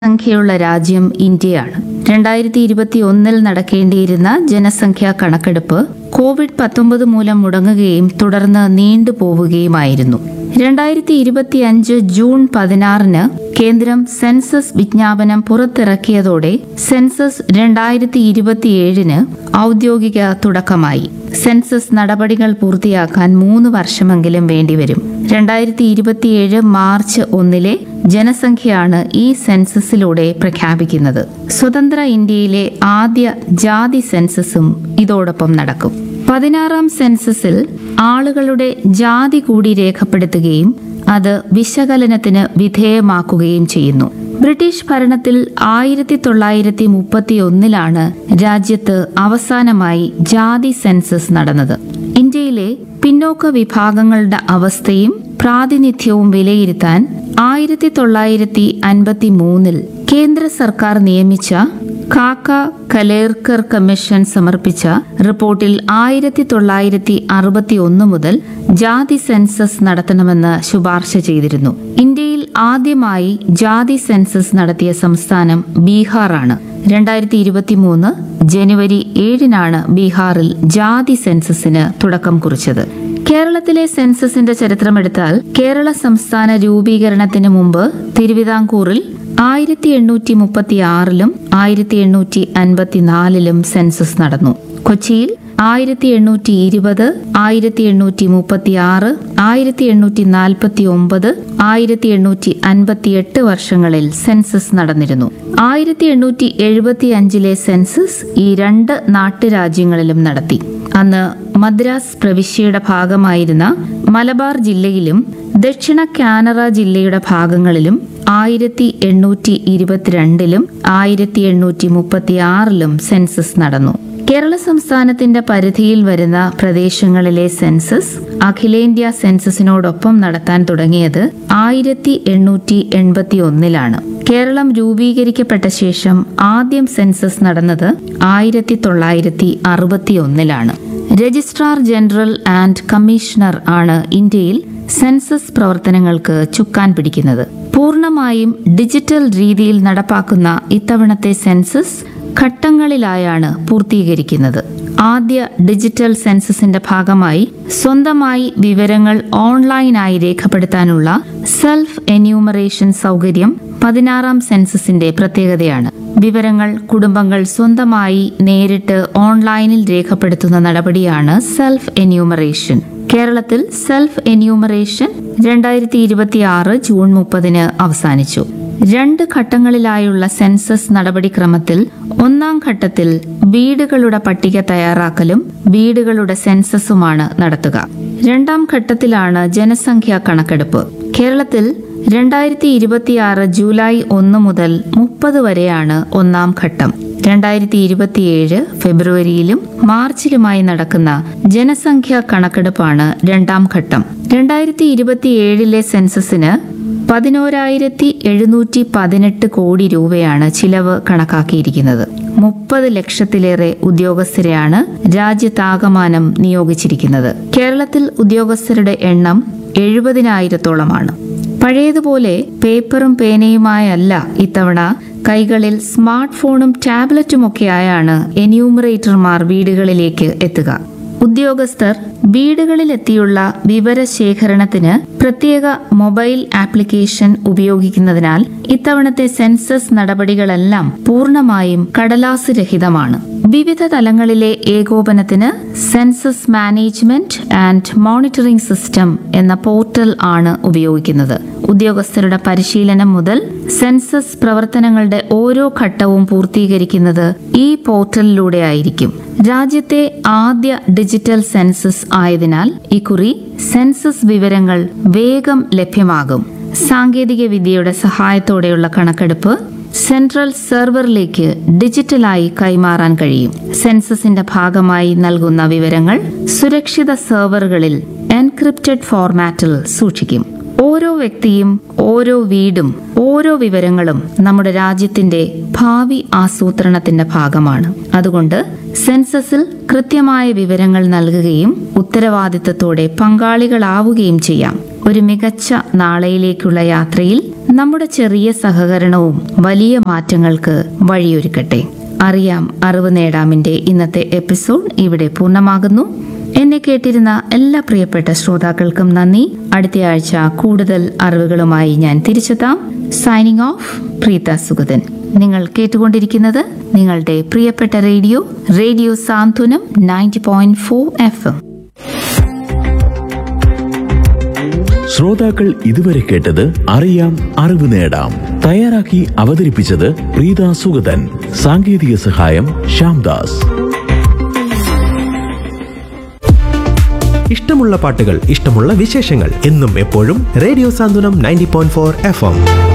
സംഖ്യയുള്ള രാജ്യം ഇന്ത്യയാണ് രണ്ടായിരത്തി ഇരുപത്തി ഒന്നിൽ നടക്കേണ്ടിയിരുന്ന ജനസംഖ്യാ കണക്കെടുപ്പ് കോവിഡ് പത്തൊമ്പത് മൂലം മുടങ്ങുകയും തുടർന്ന് നീണ്ടുപോവുകയുമായിരുന്നു രണ്ടായിരത്തി ഇരുപത്തി അഞ്ച് ജൂൺ പതിനാറിന് കേന്ദ്രം സെൻസസ് വിജ്ഞാപനം പുറത്തിറക്കിയതോടെ സെൻസസ് രണ്ടായിരത്തി ഇരുപത്തിയേഴിന് ഔദ്യോഗിക തുടക്കമായി സെൻസസ് നടപടികൾ പൂർത്തിയാക്കാൻ മൂന്ന് വർഷമെങ്കിലും വേണ്ടിവരും രണ്ടായിരത്തി ഇരുപത്തിയേഴ് മാർച്ച് ഒന്നിലെ ജനസംഖ്യയാണ് ഈ സെൻസസിലൂടെ പ്രഖ്യാപിക്കുന്നത് സ്വതന്ത്ര ഇന്ത്യയിലെ ആദ്യ ജാതി സെൻസസും ഇതോടൊപ്പം നടക്കും പതിനാറാം സെൻസസിൽ ആളുകളുടെ ജാതി കൂടി രേഖപ്പെടുത്തുകയും അത് വിശകലനത്തിന് വിധേയമാക്കുകയും ചെയ്യുന്നു ബ്രിട്ടീഷ് ഭരണത്തിൽ ആയിരത്തി തൊള്ളായിരത്തി മുപ്പത്തി ഒന്നിലാണ് രാജ്യത്ത് അവസാനമായി ജാതി സെൻസസ് നടന്നത് ഇന്ത്യയിലെ പിന്നോക്ക വിഭാഗങ്ങളുടെ അവസ്ഥയും പ്രാതിനിധ്യവും വിലയിരുത്താൻ ആയിരത്തി തൊള്ളായിരത്തി അൻപത്തി മൂന്നിൽ കേന്ദ്ര സർക്കാർ നിയമിച്ച കാക്ക കലേർക്കർ കമ്മീഷൻ സമർപ്പിച്ച റിപ്പോർട്ടിൽ ആയിരത്തി തൊള്ളായിരത്തി അറുപത്തി ഒന്ന് മുതൽ ജാതി സെൻസസ് നടത്തണമെന്ന് ശുപാർശ ചെയ്തിരുന്നു ഇന്ത്യയിൽ ആദ്യമായി ജാതി സെൻസസ് നടത്തിയ സംസ്ഥാനം ബീഹാറാണ് രണ്ടായിരത്തി ഇരുപത്തി മൂന്ന് ജനുവരി ഏഴിനാണ് ബീഹാറിൽ ജാതി സെൻസസിന് തുടക്കം കുറിച്ചത് കേരളത്തിലെ സെൻസസിന്റെ ചരിത്രമെടുത്താൽ കേരള സംസ്ഥാന രൂപീകരണത്തിന് മുമ്പ് തിരുവിതാംകൂറിൽ ആയിരത്തി എണ്ണൂറ്റി മുപ്പത്തി ആറിലും ആയിരത്തി എണ്ണൂറ്റി അൻപത്തിനാലിലും സെൻസസ് നടന്നു കൊച്ചിയിൽ ആയിരത്തി എണ്ണൂറ്റി ഇരുപത് ആയിരത്തി എണ്ണൂറ്റി മുപ്പത്തി ആറ് ആയിരത്തി എണ്ണൂറ്റി നാൽപ്പത്തി ഒമ്പത് ആയിരത്തി എണ്ണൂറ്റി അൻപത്തി എട്ട് വർഷങ്ങളിൽ സെൻസസ് നടന്നിരുന്നു ആയിരത്തി എണ്ണൂറ്റി എഴുപത്തി അഞ്ചിലെ സെൻസസ് ഈ രണ്ട് നാട്ടുരാജ്യങ്ങളിലും നടത്തി അന്ന് മദ്രാസ് പ്രവിശ്യയുടെ ഭാഗമായിരുന്ന മലബാർ ജില്ലയിലും ദക്ഷിണ കാനറ ജില്ലയുടെ ഭാഗങ്ങളിലും ആയിരത്തി എണ്ണൂറ്റി ഇരുപത്തിരണ്ടിലും ആയിരത്തി എണ്ണൂറ്റി മുപ്പത്തി ആറിലും സെൻസസ് നടന്നു കേരള സംസ്ഥാനത്തിന്റെ പരിധിയിൽ വരുന്ന പ്രദേശങ്ങളിലെ സെൻസസ് അഖിലേന്ത്യാ സെൻസസിനോടൊപ്പം നടത്താൻ തുടങ്ങിയത് ആയിരത്തി എണ്ണൂറ്റി എൺപത്തി ഒന്നിലാണ് കേരളം രൂപീകരിക്കപ്പെട്ട ശേഷം ആദ്യം സെൻസസ് നടന്നത് ആയിരത്തി തൊള്ളായിരത്തി അറുപത്തി ഒന്നിലാണ് രജിസ്ട്രാർ ജനറൽ ആൻഡ് കമ്മീഷണർ ആണ് ഇന്ത്യയിൽ സെൻസസ് പ്രവർത്തനങ്ങൾക്ക് ചുക്കാൻ പിടിക്കുന്നത് പൂർണ്ണമായും ഡിജിറ്റൽ രീതിയിൽ നടപ്പാക്കുന്ന ഇത്തവണത്തെ സെൻസസ് ഘട്ടങ്ങളിലായാണ് പൂർത്തീകരിക്കുന്നത് ആദ്യ ഡിജിറ്റൽ സെൻസസിന്റെ ഭാഗമായി സ്വന്തമായി വിവരങ്ങൾ ഓൺലൈനായി രേഖപ്പെടുത്താനുള്ള സെൽഫ് എന്യൂമറേഷൻ സൗകര്യം പതിനാറാം സെൻസസിന്റെ പ്രത്യേകതയാണ് വിവരങ്ങൾ കുടുംബങ്ങൾ സ്വന്തമായി നേരിട്ട് ഓൺലൈനിൽ രേഖപ്പെടുത്തുന്ന നടപടിയാണ് സെൽഫ് എന്യൂമറേഷൻ കേരളത്തിൽ സെൽഫ് എന്യൂമറേഷൻ രണ്ടായിരത്തി ഇരുപത്തിയാറ് ജൂൺ മുപ്പതിന് അവസാനിച്ചു രണ്ട് ഘട്ടങ്ങളിലായുള്ള സെൻസസ് നടപടിക്രമത്തിൽ ഒന്നാം ഘട്ടത്തിൽ വീടുകളുടെ പട്ടിക തയ്യാറാക്കലും വീടുകളുടെ സെൻസസുമാണ് നടത്തുക രണ്ടാം ഘട്ടത്തിലാണ് ജനസംഖ്യാ കണക്കെടുപ്പ് കേരളത്തിൽ രണ്ടായിരത്തി ഇരുപത്തിയാറ് ജൂലൈ ഒന്ന് മുതൽ മുപ്പത് വരെയാണ് ഒന്നാം ഘട്ടം രണ്ടായിരത്തി ഇരുപത്തിയേഴ് ഫെബ്രുവരിയിലും മാർച്ചിലുമായി നടക്കുന്ന ജനസംഖ്യാ കണക്കെടുപ്പാണ് രണ്ടാം ഘട്ടം രണ്ടായിരത്തി ഇരുപത്തിയേഴിലെ സെൻസസിന് പതിനോരായിരത്തി എഴുന്നൂറ്റി പതിനെട്ട് കോടി രൂപയാണ് ചിലവ് കണക്കാക്കിയിരിക്കുന്നത് മുപ്പത് ലക്ഷത്തിലേറെ ഉദ്യോഗസ്ഥരെയാണ് രാജ്യത്താകമാനം നിയോഗിച്ചിരിക്കുന്നത് കേരളത്തിൽ ഉദ്യോഗസ്ഥരുടെ എണ്ണം എഴുപതിനായിരത്തോളമാണ് പഴയതുപോലെ പേപ്പറും പേനയുമായല്ല ഇത്തവണ കൈകളിൽ സ്മാർട്ട് ഫോണും ടാബ്ലറ്റുമൊക്കെയായാണ് എന്യൂമറേറ്റർമാർ വീടുകളിലേക്ക് എത്തുക ഉദ്യോഗസ്ഥർ വീടുകളിലെത്തിയുള്ള വിവരശേഖരണത്തിന് പ്രത്യേക മൊബൈൽ ആപ്ലിക്കേഷൻ ഉപയോഗിക്കുന്നതിനാൽ ഇത്തവണത്തെ സെൻസസ് നടപടികളെല്ലാം പൂർണ്ണമായും കടലാസ് രഹിതമാണ് വിവിധ തലങ്ങളിലെ ഏകോപനത്തിന് census management and monitoring system എന്ന പോർട്ടൽ ആണ് ഉപയോഗിക്കുന്നത് ഉദ്യോഗസ്ഥരുടെ പരിശീലനം മുതൽ സെൻസസ് പ്രവർത്തനങ്ങളുടെ ഓരോ ഘട്ടവും പൂർത്തീകരിക്കുന്നത് ഈ പോർട്ടലിലൂടെ ആയിരിക്കും രാജ്യത്തെ ആദ്യ ഡിജിറ്റൽ സെൻസസ് ആയതിനാൽ ഇക്കുറി സെൻസസ് വിവരങ്ങൾ വേഗം ലഭ്യമാകും സാങ്കേതിക വിദ്യയുടെ സഹായത്തോടെയുള്ള കണക്കെടുപ്പ് സെൻട്രൽ സെർവറിലേക്ക് ഡിജിറ്റലായി കൈമാറാൻ കഴിയും സെൻസസിന്റെ ഭാഗമായി നൽകുന്ന വിവരങ്ങൾ സുരക്ഷിത സെർവറുകളിൽ എൻക്രിപ്റ്റഡ് ഫോർമാറ്റിൽ സൂക്ഷിക്കും ഓരോ വ്യക്തിയും ഓരോ വീടും ഓരോ വിവരങ്ങളും നമ്മുടെ രാജ്യത്തിന്റെ ഭാവി ആസൂത്രണത്തിന്റെ ഭാഗമാണ് അതുകൊണ്ട് സെൻസസിൽ കൃത്യമായ വിവരങ്ങൾ നൽകുകയും ഉത്തരവാദിത്തത്തോടെ പങ്കാളികളാവുകയും ചെയ്യാം ഒരു മികച്ച നാളെയിലേക്കുള്ള യാത്രയിൽ നമ്മുടെ ചെറിയ സഹകരണവും വലിയ മാറ്റങ്ങൾക്ക് വഴിയൊരുക്കട്ടെ അറിയാം അറിവ് നേടാമിന്റെ ഇന്നത്തെ എപ്പിസോഡ് ഇവിടെ പൂർണ്ണമാകുന്നു എന്നെ കേട്ടിരുന്ന എല്ലാ പ്രിയപ്പെട്ട ശ്രോതാക്കൾക്കും നന്ദി അടുത്ത ആഴ്ച കൂടുതൽ അറിവുകളുമായി ഞാൻ തിരിച്ചെത്താം സൈനിങ് ഓഫ് പ്രീത സുഗതൻ നിങ്ങൾ കേട്ടുകൊണ്ടിരിക്കുന്നത് നിങ്ങളുടെ പ്രിയപ്പെട്ട radio radio Santhwanam ninety point four F M ശ്രോതാക്കൾ ഇതുവരെ കേട്ടത് അറിയാം അറിവ് നേടാം തയ്യാറാക്കി അവതരിപ്പിച്ചത് പ്രീത സുഗതൻ സാങ്കേതിക സഹായം ശ്യാംദാസ് ഇഷ്ടമുള്ള പാട്ടുകൾ ഇഷ്ടമുള്ള വിശേഷങ്ങൾ എന്നും എപ്പോഴും radio Santhwanam ninety point four F M